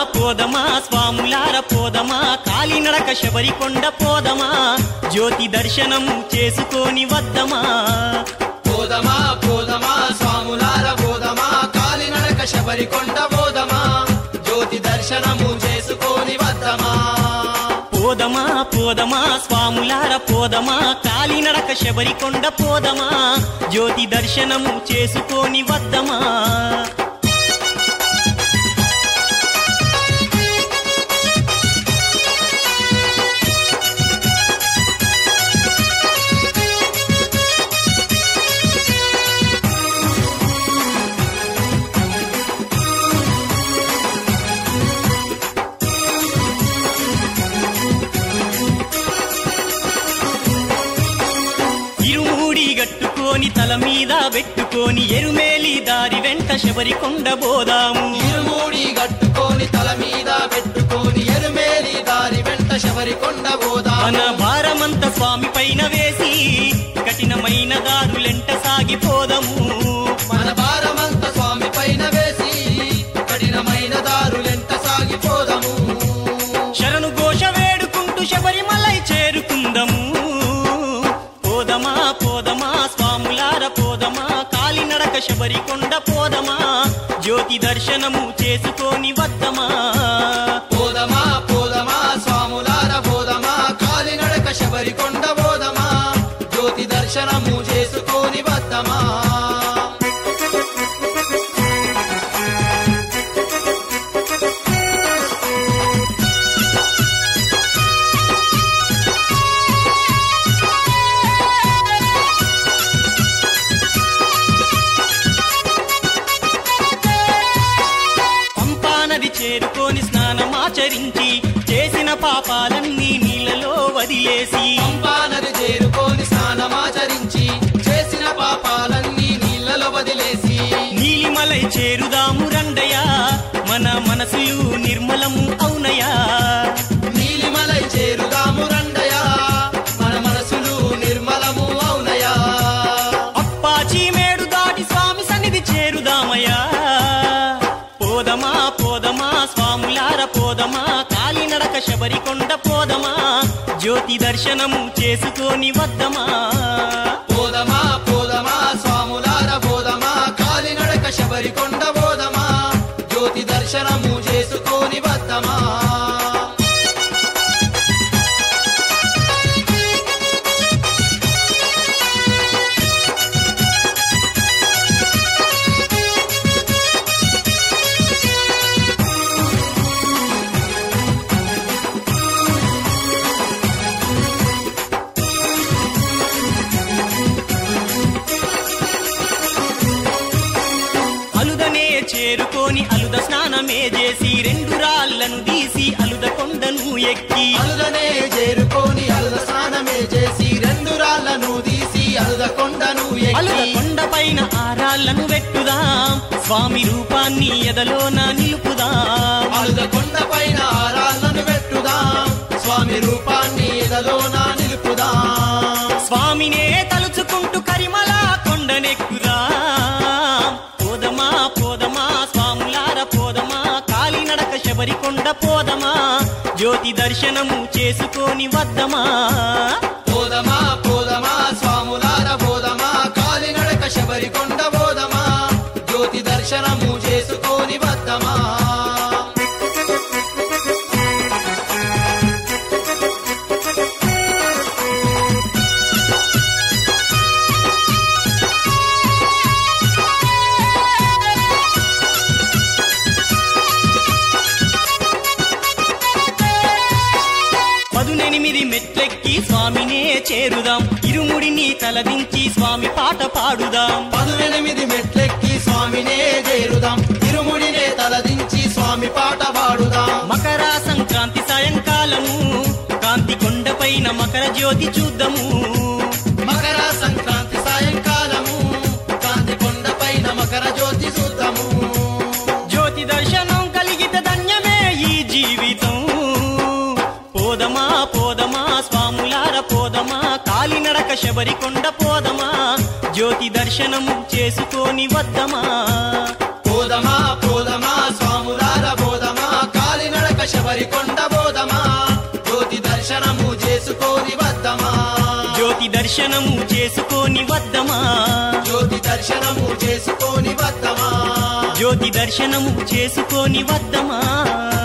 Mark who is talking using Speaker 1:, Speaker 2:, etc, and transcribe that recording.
Speaker 1: పోదమా స్వాములార పోదమా కాలినడక శబరికొండ పోదమా జ్యోతి దర్శనము చేసుకొని వద్దమా
Speaker 2: పోదమా పోదమా స్వాములార పోదమా కాలినడక శబరికొండ పోదమా జ్యోతి దర్శనము చేసుకొని వద్దమా
Speaker 1: పోదమా పోదమా స్వాములార పోదమా కాలినడక శబరికొండ పోదమా జ్యోతి దర్శనము చేసుకొని వద్దమా ఇరుమూడి గట్టుకొని తల మీద పెట్టుకొని ఎరుమేలి దారి వెంట శబరికొండ పోదాము
Speaker 2: ఇరుమూడి గట్టుకొని తల మీద పెట్టుకొని ఎరుమేలి దారి వెంట శబరికొండ పోదా
Speaker 1: మన భారమంత స్వామి పైన వేసి కఠినమైన దారులెంట సాగిపోదము
Speaker 2: మన భారమంత స్వామి పైన వేసి కఠినమైన దారులెంత సాగిపోదము
Speaker 1: శరణు ఘోష వేడుకుంటూ శబరిమలై చేరుకుందము పోదమా పోదమా స్వాములార పోదమా కాలినడక శబరికొండ పోదమా జ్యోతి దర్శనము చేసుకొని వద్దమా
Speaker 2: పోదమా పోదమా స్వాములార పోదమా కాలినడక శబరికొండ పోదమా జ్యోతి దర్శనము చేసుకొని వద్దమా
Speaker 1: పంపానది చేరుకొని స్నానమాచరించి చేసిన పాపాలన్నీ నీళ్ళలో వదిలేసి
Speaker 2: పంపానది చేరుకొని స్నానమాచరించి చేసిన పాపాలన్నీ నీళ్ళలో వదిలేసి
Speaker 1: నీలిమలై చేరుదాము రండయా మన మనసులు నిర్మలము అవునయా
Speaker 2: నీలిమలై చేరుదాము రండయా మన మనసులు నిర్మలము అవునయా
Speaker 1: అప్పాచి మేడు దాటి స్వామి సన్నిధి చేరుదామయ్యా పోదమా పోదమా స్వాములార పోదమా కాలినడక శబరికొండ పోదమా జ్యోతి దర్శనము చేసుకొని వద్దమా
Speaker 2: పోదమా పోదమా స్వాములార పోదమా కాలినడక శబరికొండ పోదమా జ్యోతి దర్శనము చేసుకొని వద్దమా
Speaker 1: అలుదనే చేరుకొని అలుద స్నానమే చేసి రెండు రాళ్లను తీసి అలుద కొండను ఎక్కి
Speaker 2: అలుదనే చేరుకొని అలుద స్నానమే చేసి రెండు రాళ్లను తీసి అలుద కొండను
Speaker 1: అలుద
Speaker 2: ఎక్కి
Speaker 1: కొండ పైన ఆరాళ్లను పెట్టుదాం స్వామి రూపాన్ని ఎదలోన నిలుపుదాం
Speaker 2: అలుద కొండ పైన ఆరాళ్ళను పెట్టుదాం స్వామి రూపాన్ని ఎదలోన నిలుపుదాం
Speaker 1: స్వామినే తలుచుకుంటూ కరిమల కొండనెక్కుదాం పోదమా పోదమా స్వాములార పోదమా కాలినడక శబరికొండ పోదమా జ్యోతి దర్శనము చేసుకొని వద్దమా
Speaker 2: పోదమా పోదమా స్వాములార పోదమా కాలినడక శబరికొండ పోదమా జ్యోతి దర్శనము చేసుకొని వద్దమా
Speaker 1: పదునెనిమిది మెట్లెక్కి స్వామినే చేరుదాం ఇరుముడిని తలదించి స్వామి పాట పాడుదాం
Speaker 2: పదునెనిమిది మెట్లెక్కి స్వామినే చేరుదాం ఇరుముడినే తలదించి స్వామి పాట పాడుదాం
Speaker 1: మకర సంక్రాంతి సాయంకాలము కాంతి కొండపైన మకర జ్యోతి చూద్దాము
Speaker 2: మకర సంక్రాంతి సాయంకాలము కాంతి కొండ పైన మకర జ్యోతి చూద్దాము
Speaker 1: జ్యోతి దర్శనం కలిగితే ధన్యమే ఈ జీవితం పోదమా పోదమా స్వాములార పోదమా కాలినడక శబరికొండ పోదమా జ్యోతి దర్శనము చేసుకొని వద్దమా
Speaker 2: పోదమా పోదమా స్వాములార పోదమా కాలి శబరి కొండ బోధమా జ్యోతి దర్శనము చేసుకొని వద్దమా
Speaker 1: జ్యోతి దర్శనము చేసుకొని వద్దమా
Speaker 2: జ్యోతి దర్శనము చేసుకొని వద్దమా
Speaker 1: జ్యోతి దర్శనము చేసుకొని వద్దమా